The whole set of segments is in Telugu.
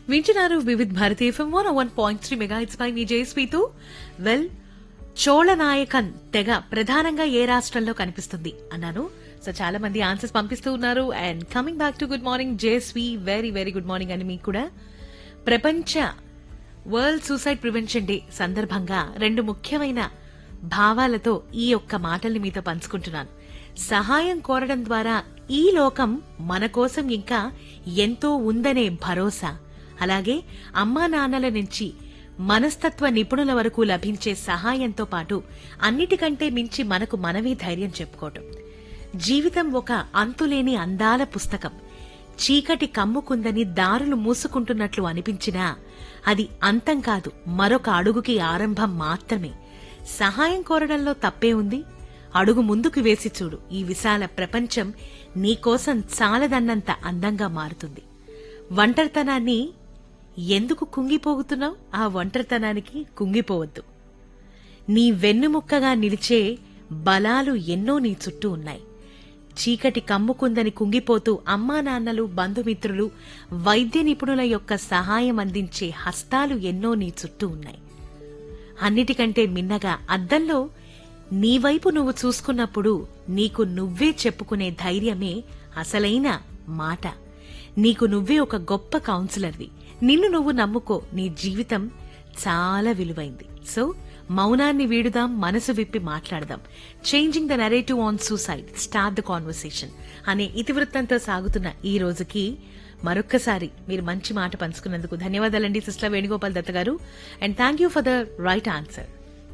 వింటున్నారు Vividh Bharati FM one one point three mega it's by మీ జేఎస్పీతో వెల్ చోళనాయకన్ తెగ ప్రధానంగా ఏ రాష్ట్రంలో కనిపిస్తుంది అన్నాను సో చాలా మంది ఆన్సర్స్ పంపిస్తూ ఉన్నారు and coming back to good morning JSV very very good morning అని మీకు కూడా ప్రపంచ వరల్డ్ సూసైడ్ ప్రివెన్షన్ డే సందర్భంగా రెండు ముఖ్యమైన భావాలతో ఈ యొక్క మాటల్ని మీతో పంచుకుంటున్నాను సహాయం కోరడం ద్వారా ఈ లోకం మన కోసం ఇంకా ఎంతో ఉందనే భరోసా అలాగే అమ్మా నాన్నల నుంచి మనస్తత్వ నిపుణుల వరకు లభించే సహాయంతో పాటు అన్నిటికంటే మించి మనకు మనమే ధైర్యం చెప్పుకోవటం జీవితం ఒక అంతులేని అందాల పుస్తకం చీకటి కమ్ముకుందని దారులు మూసుకుంటున్నట్లు అనిపించినా అది అంతం కాదు మరొక అడుగుకి ఆరంభం మాత్రమే సహాయం కోరడంలో తప్పే ఉంది అడుగు ముందుకు వేసి చూడు ఈ విశాల ప్రపంచం నీకోసం చాలదన్నంత అందంగా మారుతుంది ఒంటరితనాన్ని ఎందుకు కుంగిపోగుతున్నావు ఆ ఒంటరితనానికి కుంగిపోవద్దు నీ వెన్నుముక్కగా నిలిచే బలాలు ఎన్నో నీ చుట్టూ ఉన్నాయి చీకటి కమ్ముకుందని కుంగిపోతూ అమ్మా నాన్నలు బంధుమిత్రులు వైద్య నిపుణుల యొక్క సహాయం అందించే హస్తాలు ఎన్నో నీ చుట్టూ ఉన్నాయి అన్నిటికంటే మిన్నగా అద్దంలో నీ వైపు నువ్వు చూసుకున్నప్పుడు నీకు నువ్వే చెప్పుకునే ధైర్యమే అసలైన మాట నీకు నువ్వే ఒక గొప్ప కౌన్సిలర్వి నిన్ను నువ్వు నమ్ముకో నీ జీవితం చాలా విలువైంది సో మౌనాన్ని వీడుదాం మనసు విప్పి మాట్లాడదాం changing the narrative on suicide start the conversation అనే ఇతివృత్తంతో సాగుతున్న ఈ రోజుకి మరొక్కసారి మీరు మంచి మాట పంచుకున్నందుకు ధన్యవాదాలండి sister Venugopal Datta garu and thank you for the right answer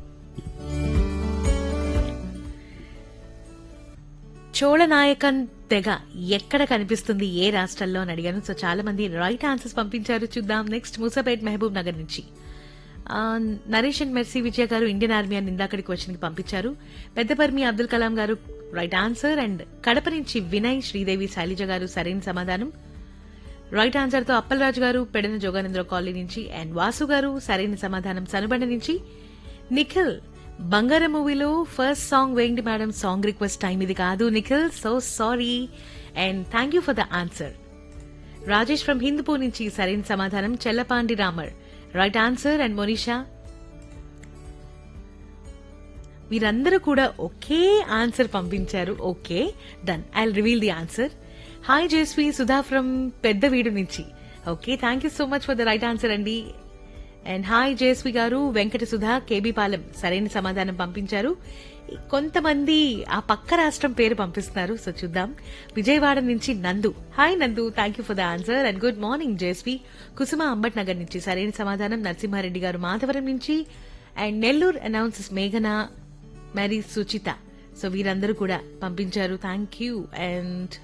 Cholanaickan తెగ ఎక్కడ కనిపిస్తుంది ఏ రాష్ట్రాల్లో అని అడిగాను సో చాలా మంది రైట్ ఆన్సర్స్ పంపించారు చూద్దాం నెక్స్ట్ మూసాపేట్ మహబూబ్ నగర్ నుంచి ఆ, నరేష్ అండ్ మెర్సీ విజయ గారు ఇండియన్ ఆర్మీ అని ఇందాకడి క్వశ్చన్ కి పంపించారు పెద్దపర్మి అబ్దుల్ కలాం గారు రైట్ ఆన్సర్ అండ్ కడప నుంచి వినయ్ శ్రీదేవి శైలజ గారు సరైన సమాధానం రైట్ ఆన్సర్ తో అప్పలరాజు గారు పెడన జోగానంద్ర కాలనీ నుంచి అండ్ వాసు గారు సరైన సమాధానం సనబండ నుంచి నిఖిల్ బంగారం మూవీలో ఫస్ట్ సాంగ్ వేయండి మేడం సాంగ్ రిక్వెస్ట్ టైం ఇది కాదు Nikhil so sorry and thank you for the answer Rajesh from Hindupur నుంచి సరైన సమాధానం Chellapandi Ramar right answer and Monisha మీరందరూ కూడా ఒకే ఆన్సర్ పంపించారు okay done I reveal the answer hi JSV Sudha from Pedda Veedu నుంచి okay thank you so much for the right answer అండి and hi JSV garu Venkata Sudha KB Palem సరైన సమాధానం పంపించారు కొంతమంది ఆ పక్క రాష్ట్రం పేరు పంపిస్తున్నారు సో చూద్దాం విజయవాడ నుంచి Nandu hi Nandu thank you for the answer and good morning JSV Kusuma Ambat Nagar నుంచి సరైన సమాధానం నరసింహారెడ్డి గారు మాధవరం నుంచి అండ్ నెల్లూరు అనౌన్సెస్ మేఘన మరి సుచిత సో వీరందరూ కూడా పంపించారు thank you and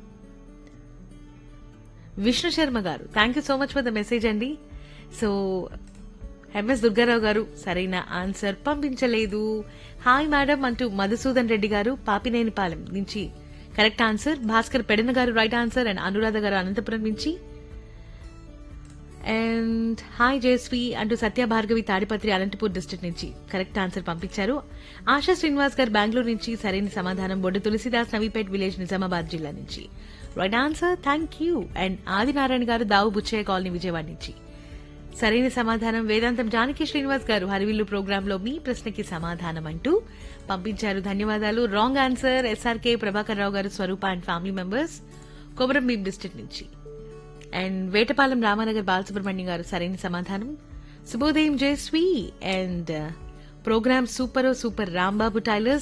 Vishnu Sharma garu thank you so much for the message అండి సో ఎంఎస్ దుర్గారావు గారు సరైన ఆన్సర్ పంపించలేదు హాయ్ మేడం అంటూ మధుసూదన్ రెడ్డి గారు పాపినేనిపాలెం నుంచి కరెక్ట్ ఆన్సర్ భాస్కర్ పెడన గారు రైట్ ఆన్సర్ అండ్ అనురాధ గారు అనంతపురం నుంచి అండ్ హాయ్ జయశ్రీ అంటూ సత్య భార్గవి తాడిపత్రి అనంతపూర్ డిస్ట్రిక్ట్ నుంచి కరెక్ట్ ఆన్సర్ పంపించారు ఆశా శ్రీనివాస్ గారు బెంగళూరు నుంచి సరైన సమాధానం బొడ్డు తులసిదాస్ నవీపేట్ విలేజ్ నిజామాబాద్ జిల్లా నుంచి right answer thank you and Adinarayana garu Davu Buchaiah colony Vijayawada నుంచి సరైన సమాధానం వేదాంతం జానకి శ్రీనివాస్ గారు హరివిల్లు ప్రోగ్రామ్ లో మీ ప్రశ్నకి సమాధానం అంటూ పంపించారు ధన్యవాదాలు wrong answer SRK Prabhakar Rao garu Swaroopa and family members Komaram Bheem district నుంచి అండ్ వేటపాలెం రామానగర్ బాలసుబ్రహ్మణ్యం గారు సరైన సమాధానం శుభోదయం Jayashree and program super super Rambabu tailors